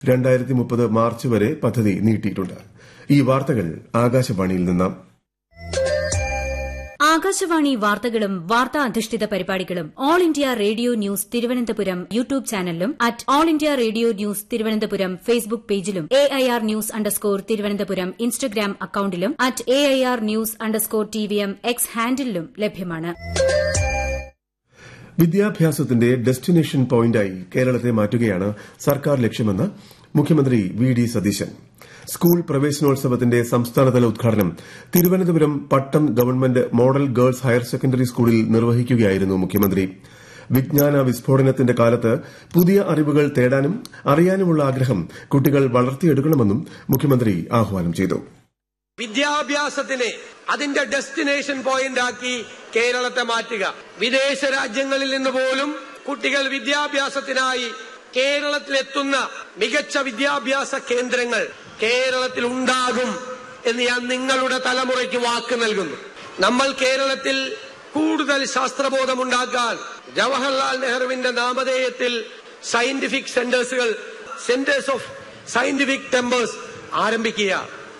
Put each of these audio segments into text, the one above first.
രണ്ടായിരത്തി മുപ്പത് മാർച്ച് വരെ പദ്ധതി നീട്ടിയിട്ടുണ്ട് ഈ വാർത്തകൾ ആകാശവാണിയിൽ നിന്ന് ആകാശവാണി വാർത്തകളും വാർത്താ അധിഷ്ഠിത പരിപാടികളും all India radio news Thiruvananthapuram YouTube ചാനലിലും at all India radio news Thiruvananthapuram Facebook പേജിലും A I R news underscore Thiruvananthapuram Instagram അക്കൌണ്ടിലും at A I R news underscore T V M X ഹാൻഡിലും ലഭ്യമാണ് വിദ്യാഭ്യാസത്തിന്റെ ഡെസ്റ്റിനേഷൻ പോയിന്റായി കേരളത്തെ മാറ്റുകയാണ് സർക്കാർ ലക്ഷ്യമെന്ന് മുഖ്യമന്ത്രി വി ഡി സതീശൻ സ്കൂൾ പ്രവേശനോത്സവത്തിന്റെ സംസ്ഥാനതല ഉദ്ഘാടനം Thiruvananthapuram Pattom government model girls higher secondary സ്കൂളിൽ നിർവഹിക്കുകയായിരുന്നു മുഖ്യമന്ത്രി വിജ്ഞാന വിസ്ഫോടനത്തിന്റെ കാലത്ത് പുതിയ അറിവുകൾ തേടാനും അറിയാനുമുള്ള ആഗ്രഹം കുട്ടികൾ വളർത്തിയെടുക്കണമെന്നും മുഖ്യമന്ത്രി ആഹ്വാനം ചെയ്തു വിദ്യാഭ്യാസത്തിനെ അതിന്റെ ഡെസ്റ്റിനേഷൻ പോയിന്റ് ആക്കി കേരളത്തെ മാറ്റുക വിദേശ രാജ്യങ്ങളിൽ നിന്ന് പോലും കുട്ടികൾ വിദ്യാഭ്യാസത്തിനായി കേരളത്തിലെത്തുന്ന മികച്ച വിദ്യാഭ്യാസ കേന്ദ്രങ്ങൾ കേരളത്തിൽ ഉണ്ടാകും എന്ന് ഞാൻ നിങ്ങളുടെ തലമുറയ്ക്ക് വാക്ക് നൽകുന്നു നമ്മൾ കേരളത്തിൽ കൂടുതൽ ശാസ്ത്രബോധമുണ്ടാക്കാൻ ജവഹർലാൽ നെഹ്റുവിന്റെ നാമധേയത്തിൽ സയന്റിഫിക് സെന്റേഴ്സുകൾ സെന്റേഴ്സ് ഓഫ് സയന്റിഫിക് ടെമ്പേഴ്സ് ആരംഭിക്കുക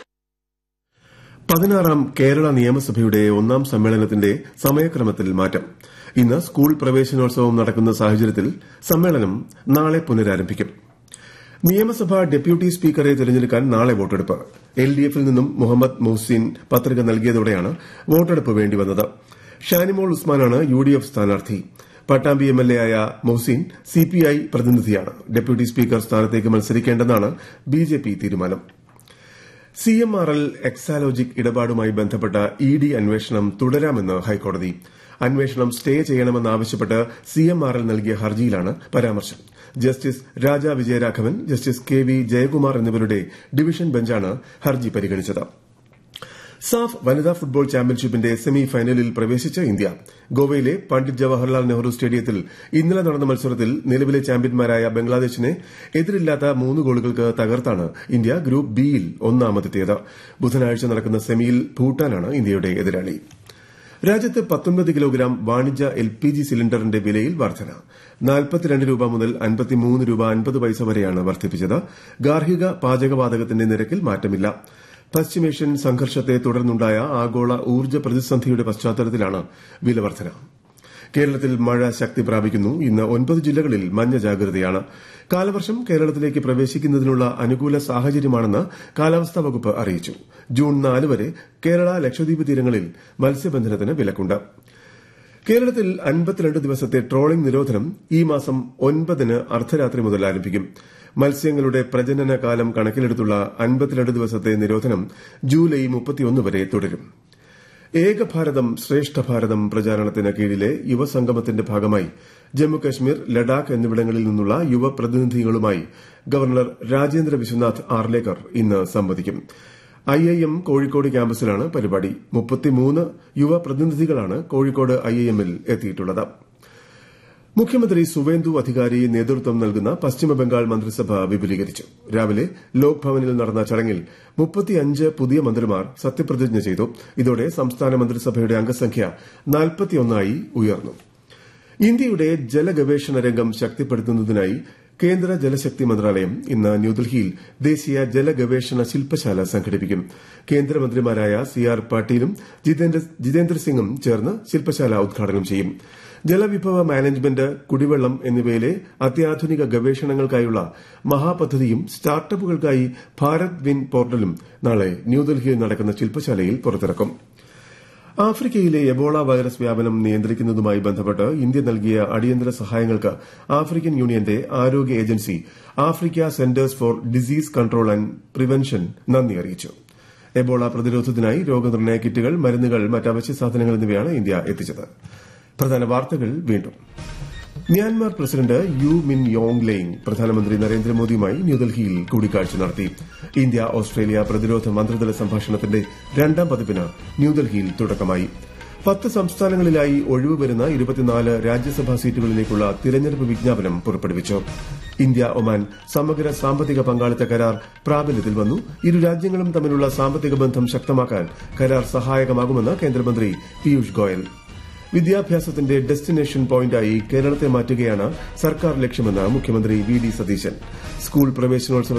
പതിനാറാം കേരള നിയമസഭയുടെ ഒന്നാം സമ്മേളനത്തിന്റെ സമയക്രമത്തിൽ മാറ്റം ഇന്ന് സ്കൂൾ പ്രവേശനോത്സവം നടക്കുന്ന സാഹചര്യത്തിൽ സമ്മേളനം നാളെ പുനരാരംഭിക്കും നിയമസഭാ ഡെപ്യൂട്ടി സ്പീക്കറെ തെരഞ്ഞെടുക്കാൻ നാളെ വോട്ടെടുപ്പ് എൽ ഡി എഫിൽ നിന്നും മുഹമ്മദ് മൊഹ്സിൻ പത്രിക നൽകിയതോടെയാണ് വോട്ടെടുപ്പ് വേണ്ടിവന്നത് ഷാനിമോൾ ഉസ്മാനാണ് യു ഡി എഫ് സ്ഥാനാർത്ഥി പട്ടാമ്പി എം എൽ എ ആയ മൊഹ്സിൻ സിപിഐ പ്രതിനിധിയാണ് ഡെപ്യൂട്ടി സ്പീക്കർ സ്ഥാനത്തേക്ക് മത്സരിക്കേണ്ടെന്നാണ് ബിജെപി തീരുമാനം C M R L Exalogic ഇടപാടുമായി ബന്ധപ്പെട്ട ഇ ഡി അന്വേഷണം തുടരാമെന്ന് ഹൈക്കോടതി അന്വേഷണം സ്റ്റേ ചെയ്യണമെന്നാവശ്യപ്പെട്ട് സി എം ആർ എൽ നൽകിയ ഹർജിയിലാണ് പരാമർശം justice Raja Vijayaraghavan justice K V Jayakumar എന്നിവരുടെ ഡിവിഷൻ ബെഞ്ചാണ് ഹർജി പരിഗണിച്ചത് സാഫ് വനിതാ ഫുട്ബോൾ ചാമ്പ്യൻഷിപ്പിന്റെ സെമി ഫൈനലിൽ പ്രവേശിച്ച ഇന്ത്യ ഗോവയിലെ പണ്ഡിറ്റ് ജവഹർലാൽ നെഹ്റു സ്റ്റേഡിയത്തിൽ ഇന്നലെ നടന്ന മത്സരത്തിൽ നിലവിലെ ചാമ്പ്യന്മാരായ ബംഗ്ലാദേശിനെ എതിരില്ലാത്ത മൂന്ന് ഗോളുകൾക്ക് തകർത്താണ് ഇന്ത്യ ഗ്രൂപ്പ് ബിയിൽ ഒന്നാമതെത്തിയത് ബുധനാഴ്ച നടക്കുന്ന സെമിയിൽ ഭൂട്ടാനാണ് ഇന്ത്യയുടെ എതിരാളി രാജ്യത്ത് പത്തൊൻപത് കിലോഗ്രാം വാണിജ്യ എൽ പി ജി സിലിണ്ടറിന്റെ വിലയിൽ വർധന നാൽപ്പത്തിരണ്ട് രൂപ മുതൽ അൻപത്തിമൂന്ന് രൂപ അൻപത് പൈസ വരെയാണ് വർദ്ധിപ്പിച്ചത് ഗാർഹിക പാചകവാതകത്തിന്റെ നിരക്കിൽ മാറ്റമില്ല പശ്ചിമേഷ്യൻ സംഘർഷത്തെ തുടർന്നുണ്ടായ ആഗോള ഊർജ്ജ പ്രതിസന്ധിയുടെ പശ്ചാത്തലത്തിലാണ് വില വർധന കേരളത്തിൽ മഴ ശക്തി പ്രാപിക്കുന്നു ഇന്ന് ഒൻപത് ജില്ലകളിൽ മഞ്ഞ ജാഗ്രതയാണ് കാലവർഷം കേരളത്തിലേക്ക് പ്രവേശിക്കുന്നതിനുള്ള അനുകൂല സാഹചര്യമാണെന്ന് കാലാവസ്ഥാ വകുപ്പ് അറിയിച്ചു ജൂൺ നാല് വരെ കേരള ലക്ഷദ്വീപ് തീരങ്ങളിൽ മത്സ്യബന്ധനത്തിന് വിലക്കുണ്ട് കേരളത്തിൽ അൻപത്തിരണ്ട് ദിവസത്തെ ട്രോളിംഗ് നിരോധനം ഈ മാസം ഒൻപതിന് അർദ്ധരാത്രി മുതൽ ആരംഭിക്കും മത്സ്യങ്ങളുടെ പ്രജനന കാലം കണക്കിലെടുത്തുള്ള അൻപത്തിരണ്ട് ദിവസത്തെ നിരോധനം ജൂലൈ മുപ്പത്തിയൊന്ന് വരെ തുടരും ഏകഭാരതം ശ്രേഷ്ഠ ഭാരതം പ്രചാരണത്തിന് കീഴിലെ യുവസംഗമത്തിന്റെ ഭാഗമായി ജമ്മുകശ്മീർ ലഡാക്ക് എന്നിവിടങ്ങളിൽ നിന്നുള്ള യുവ പ്രതിനിധികളുമായി ഗവർണർ രാജേന്ദ്ര വിശ്വനാഥ് ആർലേക്കർ ഇന്ന് സംവദിക്കും ഐ ഐ എം കോഴിക്കോട് ക്യാമ്പസിലാണ് പരിപാടി മുപ്പത്തിമൂന്ന് യുവ പ്രതിനിധികളാണ് കോഴിക്കോട് ഐ ഐ എമ്മിൽ എത്തിയിട്ടുള്ളത് മുഖ്യമന്ത്രി സുവേന്ദു അധികാരി നേതൃത്വം നൽകുന്ന പശ്ചിമബംഗാൾ മന്ത്രിസഭ വിപുലീകരിച്ചു രാവിലെ ലോക് ഭവനിൽ നടന്ന ചടങ്ങിൽ മുപ്പത്തിയഞ്ച് പുതിയ മന്ത്രിമാർ സത്യപ്രതിജ്ഞ ചെയ്തു ഇതോടെ സംസ്ഥാന മന്ത്രിസഭയുടെ അംഗസംഖ്യ നാൽപ്പത്തിയൊന്നായി ഉയർന്നു ഇന്ത്യയുടെ ജലഗവേഷണ രംഗം ശക്തിപ്പെടുത്തുന്നതിനായി കേന്ദ്ര ജലശക്തി മന്ത്രാലയം ഇന്ന് ന്യൂഡൽഹിയിൽ ദേശീയ ജലഗവേഷണ ശില്പശാല സംഘടിപ്പിക്കും കേന്ദ്രമന്ത്രിമാരായ സി ആർ പാട്ടീലും ജിതേന്ദ്ര സിംഗും ചേർന്ന് ശില്പശാല ഉദ്ഘാടനം ചെയ്യും ജലവിഭവ മാനേജ്മെന്റ് കുടിവെള്ളം എന്നിവയിലെ അത്യാധുനിക ഗവേഷണങ്ങൾക്കായുള്ള മഹാപദ്ധതിയും സ്റ്റാർട്ടപ്പുകൾക്കായി ഭാരത് വിൻ പോർട്ടലും നാളെ ന്യൂഡൽഹിയിൽ നടക്കുന്ന ശില്പശാലയിൽ പുറത്തിറക്കും ആഫ്രിക്കയിലെ എബോള വൈറസ് വ്യാപനം നിയന്ത്രിക്കുന്നതുമായി ബന്ധപ്പെട്ട് ഇന്ത്യ നൽകിയ അടിയന്തര സഹായങ്ങൾക്ക് ആഫ്രിക്കൻ യൂണിയന്റെ ആരോഗ്യ agency Africa centres for disease control and prevention നന്ദി അറിയിച്ചു എബോള പ്രതിരോധത്തിനായി രോഗനിർണയ കിറ്റുകൾ മരുന്നുകൾ മറ്റ് അവശ്യ സാധനങ്ങൾ എന്നിവയാണ് ഇന്ത്യ എത്തിച്ചത് പ്രധാന വാർത്തകൾ വീണ്ടും Myanmar president U Min Aung Hlaing പ്രധാനമന്ത്രി നരേന്ദ്രമോദിയുമായി ന്യൂഡൽഹിയിൽ കൂടിക്കാഴ്ച നടത്തി ഇന്ത്യ ഓസ്ട്രേലിയ പ്രതിരോധ മന്ത്രിതല സംഭാഷണത്തിന്റെ രണ്ടാം പതിപ്പിന് ന്യൂഡൽഹിയിൽ തുടക്കമായി പത്ത് സംസ്ഥാനങ്ങളിലായി ഒഴിവ് വരുന്ന ഇരുപത്തിനാല് രാജ്യസഭാ സീറ്റുകളിലേക്കുള്ള തിരഞ്ഞെടുപ്പ് വിജ്ഞാപനം പുറപ്പെടുവിച്ചു ഇന്ത്യ ഒമാൻ സമഗ്ര സാമ്പത്തിക പങ്കാളിത്ത കരാർ പ്രാബല്യത്തിൽ വന്നു ഇരു രാജ്യങ്ങളും തമ്മിലുള്ള സാമ്പത്തിക ബന്ധം ശക്തമാക്കാൻ കരാർ സഹായകമാകുമെന്ന് കേന്ദ്രമന്ത്രി പീയൂഷ് ഗോയൽ വിദ്യാഭ്യാസത്തിന്റെ ഡെസ്റ്റിനേഷൻ പോയിന്റായി കേരളത്തെ മാറ്റുകയാണ് സർക്കാർ ലക്ഷ്യമെന്ന് മുഖ്യമന്ത്രി വി ഡി സതീശൻ സ്കൂൾ പ്രവേശനോത്സവ